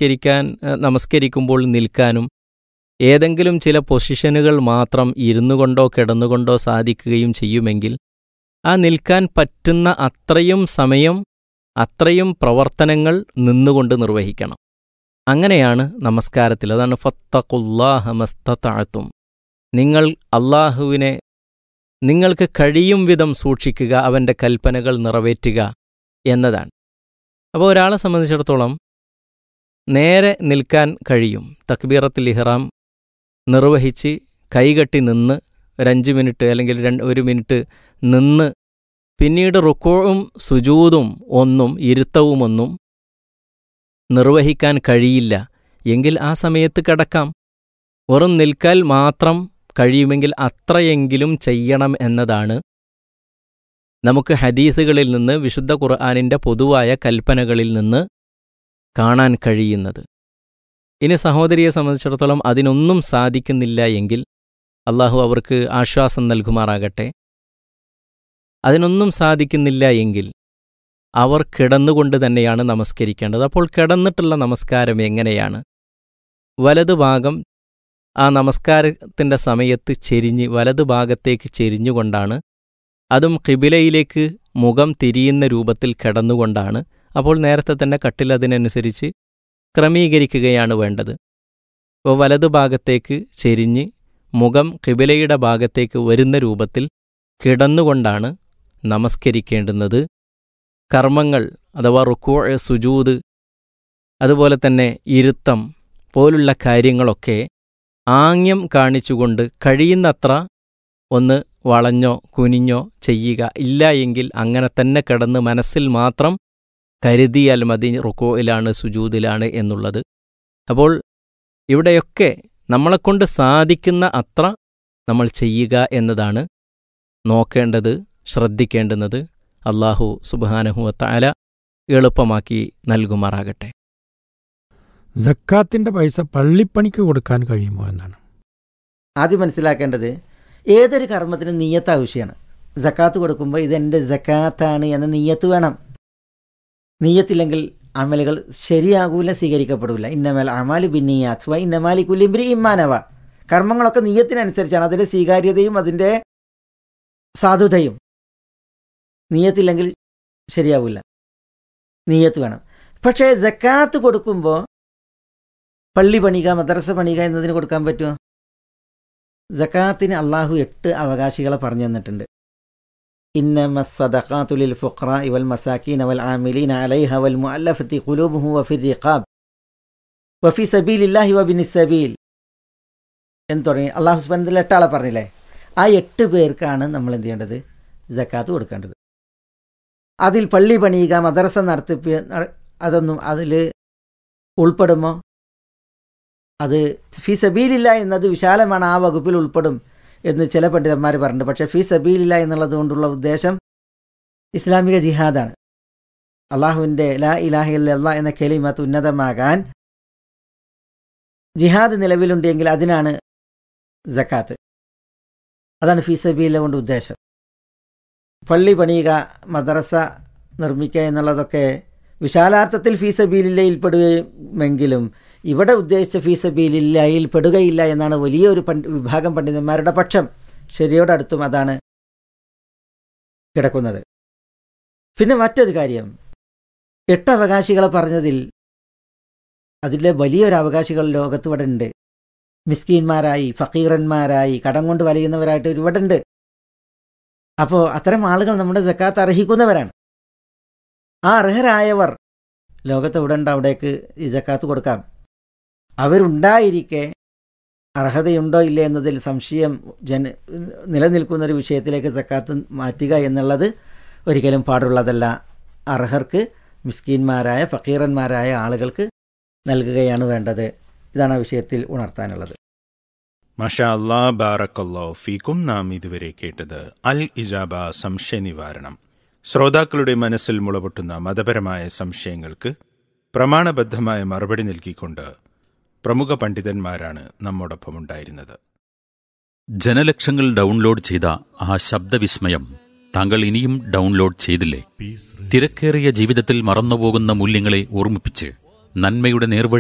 നമസ്കരിക്കാൻ ഏഹ്, നമസ്കരിക്കുമ്പോൾ നിൽക്കാനും ഏതെങ്കിലും ചില പൊസിഷനുകൾ മാത്രം ഇരുന്നു കൊണ്ടോ കിടന്നുകൊണ്ടോ സാധിക്കുകയും ചെയ്യുമെങ്കിൽ ആ നിൽക്കാൻ പറ്റുന്ന അത്രയും സമയം അത്രയും പ്രവർത്തനങ്ങൾ നിന്നുകൊണ്ട് നിർവഹിക്കണം അങ്ങനെയാണ് നമസ്കാരത്തിൽ അതാണ് ഫത്തഖുല്ലാഹമസ്തത്താഴ്ത്തും നിങ്ങൾ അള്ളാഹുവിനെ നിങ്ങൾക്ക് കഴിയും വിധം സൂക്ഷിക്കുക അവൻ്റെ കൽപ്പനകൾ നിറവേറ്റുക എന്നതാണ് അപ്പോൾ ഒരാളെ സംബന്ധിച്ചിടത്തോളം നേരെ നിൽക്കാൻ കഴിയും തക്ബീറത്തിൽ ഇഹ്റാം നിർവഹിച്ച് കൈകെട്ടി നിന്ന് ഒരഞ്ച് മിനിറ്റ് അല്ലെങ്കിൽ രണ്ട് ഒരു മിനിറ്റ് നിന്ന് പിന്നീട് റുക്കോവും സുജൂതും ഒന്നും ഇരുത്തവുമൊന്നും നിർവഹിക്കാൻ കഴിയില്ല എങ്കിൽ ആ സമയത്ത് കിടക്കാം വെറും നിൽക്കൽ മാത്രം കഴിയുമെങ്കിൽ അത്രയെങ്കിലും ചെയ്യണം എന്നതാണ് നമുക്ക് ഹദീസുകളിൽ നിന്ന് വിശുദ്ധ ഖുർആാനിൻ്റെ പൊതുവായ കൽപ്പനകളിൽ നിന്ന് കാണാൻ കഴിയുന്നത് ഇനി സഹോദരിയെ സംബന്ധിച്ചിടത്തോളം അതിനൊന്നും സാധിക്കുന്നില്ല എങ്കിൽ അള്ളാഹു അവർക്ക് ആശ്വാസം നൽകുമാറാകട്ടെ അതിനൊന്നും സാധിക്കുന്നില്ല എങ്കിൽ അവർ കിടന്നുകൊണ്ട് തന്നെയാണ് നമസ്കരിക്കേണ്ടത് അപ്പോൾ കിടന്നിട്ടുള്ള നമസ്കാരം എങ്ങനെയാണ് വലതുഭാഗം ആ നമസ്കാരത്തിൻ്റെ സമയത്ത് ചെരിഞ്ഞ് വലതുഭാഗത്തേക്ക് ചെരിഞ്ഞുകൊണ്ടാണ് അതും കിബിലയിലേക്ക് മുഖം തിരിയുന്ന രൂപത്തിൽ കിടന്നുകൊണ്ടാണ് അപ്പോൾ നേരത്തെ തന്നെ കട്ടിൽ അതിനനുസരിച്ച് ക്രമീകരിക്കുകയാണ് വേണ്ടത് അപ്പോൾ വലതുഭാഗത്തേക്ക് ചെരിഞ്ഞ് മുഖം കിബിലയുടെ ഭാഗത്തേക്ക് വരുന്ന രൂപത്തിൽ കിടന്നുകൊണ്ടാണ് നമസ്കരിക്കേണ്ടുന്നത് കർമ്മങ്ങൾ അഥവാ റുക്കോ സുജൂത് അതുപോലെ തന്നെ ഇരുത്തം പോലുള്ള കാര്യങ്ങളൊക്കെ ആംഗ്യം കാണിച്ചുകൊണ്ട് കഴിയുന്നത്ര ഒന്ന് വളഞ്ഞോ കുനിഞ്ഞോ ചെയ്യുക ഇല്ല എങ്കിൽ അങ്ങനെ തന്നെ കിടന്ന് മനസ്സിൽ മാത്രം കരുതിയാൽ മതി റുക്കോയിലാണ് സുജൂതിലാണ് എന്നുള്ളത് അപ്പോൾ ഇവിടെയൊക്കെ നമ്മളെക്കൊണ്ട് സാധിക്കുന്ന അത്ര നമ്മൾ ചെയ്യുക എന്നതാണ് നോക്കേണ്ടത് ശ്രദ്ധിക്കേണ്ടുന്നത് അള്ളാഹു സുബാനഹുവത്താല എളുപ്പമാക്കി നൽകുമാറാകട്ടെ ജക്കാത്തിന്റെ പൈസ പള്ളിപ്പണിക്ക് കൊടുക്കാൻ കഴിയുമോ എന്നാണ് ആദ്യം മനസ്സിലാക്കേണ്ടത് ഏതൊരു കർമ്മത്തിനും നീയത്ത് ആവശ്യമാണ് ജക്കാത്ത് കൊടുക്കുമ്പോൾ ഇതെൻ്റെ ജക്കാത്താണ് എന്ന നീയത്ത് വേണം നീയത്തില്ലെങ്കിൽ അമലുകൾ ശരിയാകൂല സ്വീകരിക്കപ്പെടില്ല ഇന്നമൽ അമാലു ബിന്നിയാത്ത് വ ഇന്നമാലി കുലിംബ്രി ഇമ്മാനവ കർമ്മങ്ങളൊക്കെ നീയത്തിനനുസരിച്ചാണ് അതിൻ്റെ സ്വീകാര്യതയും അതിൻ്റെ സാധുതയും നീയത്തില്ലെങ്കിൽ ശരിയാവില്ല നീയത്ത് വേണം പക്ഷേ ജക്കാത്ത് കൊടുക്കുമ്പോൾ പള്ളി പണിക മദ്രസ പണിക എന്നതിന് കൊടുക്കാൻ പറ്റുമോ ജക്കാത്തിന് അള്ളാഹു എട്ട് അവകാശികളെ പറഞ്ഞു തന്നിട്ടുണ്ട് ഇന്നമ സദഖാത്തുലിൽ ഫുഖറ ഇവൽ മസാക്കീൻ അവൽ ആമിലീൻ അലൈഹ വൽ മുഅല്ലഫത്തി ഖുലൂബുഹു വഫി റിഖാബ് വഫി സബീലില്ലാഹി വബിനി സബീൽ എന്ന് തുടങ്ങി അള്ളാഹു സുബാനത്തിൽ എട്ടാളെ പറഞ്ഞില്ലേ ആ എട്ട് പേർക്കാണ് നമ്മൾ എന്ത് ചെയ്യേണ്ടത് ജക്കാത്ത് കൊടുക്കേണ്ടത് അതിൽ പള്ളി പണിയുക മദ്രസ നടത്തിപ്പ് അതൊന്നും അതിൽ ഉൾപ്പെടുമോ അത് ഫി സബീലില്ല എന്നത് വിശാലമാണ് ആ വകുപ്പിൽ ഉൾപ്പെടും എന്ന് ചില പണ്ഡിതന്മാർ പറഞ്ഞിട്ടുണ്ട് പക്ഷേ ഫി സബീലില്ല എന്നുള്ളത് കൊണ്ടുള്ള ഉദ്ദേശം ഇസ്ലാമിക ജിഹാദാണ് അള്ളാഹുവിൻ്റെ ലാ ഇലാഹ ഇല്ല എന്ന കെലിമത്ത് ഉന്നതമാകാൻ ജിഹാദ് നിലവിലുണ്ടെങ്കിൽ അതിനാണ് ജക്കാത്ത് അതാണ് ഫി സബീല കൊണ്ട് ഉദ്ദേശം പള്ളി പണിയുക മദ്രസ നിർമ്മിക്കുക എന്നുള്ളതൊക്കെ വിശാലാർത്ഥത്തിൽ ഫീ സബീലില്ലയിൽ പെടുകയുമെങ്കിലും ഇവിടെ ഉദ്ദേശിച്ച ഫീ സബീലില്ലയിൽ പെടുകയില്ല എന്നാണ് വലിയൊരു പണ്ഡി വിഭാഗം പണ്ഡിതന്മാരുടെ പക്ഷം ശരിയോടടുത്തും അതാണ് കിടക്കുന്നത് പിന്നെ മറ്റൊരു കാര്യം എട്ട് അവകാശികളെ പറഞ്ഞതിൽ അതിലെ വലിയൊരു അവകാശികൾ ലോകത്ത് ഇവിടെ ഉണ്ട് മിസ്കീന്മാരായി ഫക്കീറന്മാരായി കടം കൊണ്ട് വലയുന്നവരായിട്ട് ഒരുപാട് ഉണ്ട് അപ്പോൾ അത്തരം ആളുകൾ നമ്മുടെ ജക്കാത്ത് അർഹിക്കുന്നവരാണ് ആ അർഹരായവർ ലോകത്ത് എവിടെ ഉണ്ട് അവിടേക്ക് ഈ ജക്കാത്ത് കൊടുക്കാം അവരുണ്ടായിരിക്കെ അർഹതയുണ്ടോ ഇല്ലേ എന്നതിൽ സംശയം ജന നിലനിൽക്കുന്ന ഒരു വിഷയത്തിലേക്ക് ജക്കാത്ത് മാറ്റുക എന്നുള്ളത് ഒരിക്കലും പാടുള്ളതല്ല അർഹർക്ക് മിസ്കീന്മാരായ ഫക്കീറന്മാരായ ആളുകൾക്ക് നൽകുകയാണ് വേണ്ടത് ഇതാണ് ആ വിഷയത്തിൽ ഉണർത്താനുള്ളത് മഷാ അല്ലാ ബാറക്കല്ലോ ഫീക്കും നാം ഇതുവരെ കേട്ടത് അൽ ഇജാബ സംശയ നിവാരണം ശ്രോതാക്കളുടെ മനസ്സിൽ മുളപൊട്ടുന്ന മതപരമായ സംശയങ്ങൾക്ക് പ്രമാണബദ്ധമായ മറുപടി നൽകിക്കൊണ്ട് പ്രമുഖ പണ്ഡിതന്മാരാണ് നമ്മോടൊപ്പം ഉണ്ടായിരുന്നത് ജനലക്ഷങ്ങൾ ഡൗൺലോഡ് ചെയ്ത ആ ശബ്ദവിസ്മയം താങ്കൾ ഇനിയും ഡൗൺലോഡ് ചെയ്തില്ലേ തിരക്കേറിയ ജീവിതത്തിൽ മറന്നുപോകുന്ന മൂല്യങ്ങളെ ഓർമ്മിപ്പിച്ച് നന്മയുടെ നേർവഴി